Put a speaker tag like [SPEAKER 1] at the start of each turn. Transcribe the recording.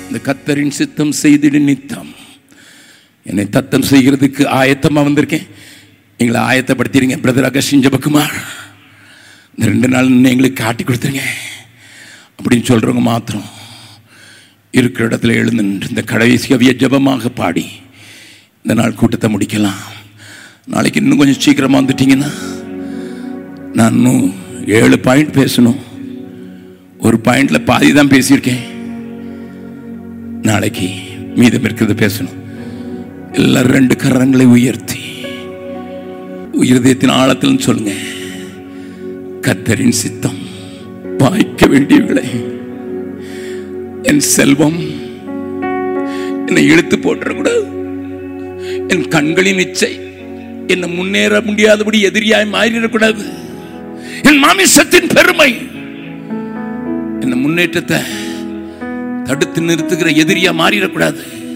[SPEAKER 1] இந்த கத்தரின் சித்தம் செய்திடு நித்தம் என்னை தத்தம் செய்கிறதுக்கு ஆயத்தமா வந்திருக்கேன் எங்களை ஆயத்தப்படுத்திடுங்க பிரதர் அகஸ்டின் ஜபக்குமார் இந்த ரெண்டு நாள் இன்னும் எங்களுக்கு காட்டி கொடுத்துருங்க அப்படின்னு சொல்றவங்க மாத்திரம் இருக்கிற இடத்துல எழுந்து நின்று இந்த கடைசி அவிய ஜபமாக பாடி இந்த நாள் கூட்டத்தை முடிக்கலாம் நாளைக்கு இன்னும் கொஞ்சம் சீக்கிரமாக வந்துட்டீங்கன்னா நான் இன்னும் ஏழு பாயிண்ட் பேசணும் ஒரு பாயிண்ட்ல பாதி தான் பேசியிருக்கேன் நாளைக்கு மீதம் இருக்கிறது பேசணும் எல்லாரும் ரெண்டு கரங்களை உயர்த்தி இருதயத்தின் ஆழத்தில் சொல்லுங்க கத்தரின் சித்தம் பாய்க்க வேண்டியவர்களே என் செல்வம் என்னை இழுத்து போட்டுறக்கூடாது என் கண்களின் இச்சை என்னை முன்னேற முடியாதபடி எதிரியாய் மாறிடக்கூடாது என் மாமிசத்தின் பெருமை என்ன முன்னேற்றத்தை தடுத்து நிறுத்துகிற எதிரியா மாறிடக்கூடாது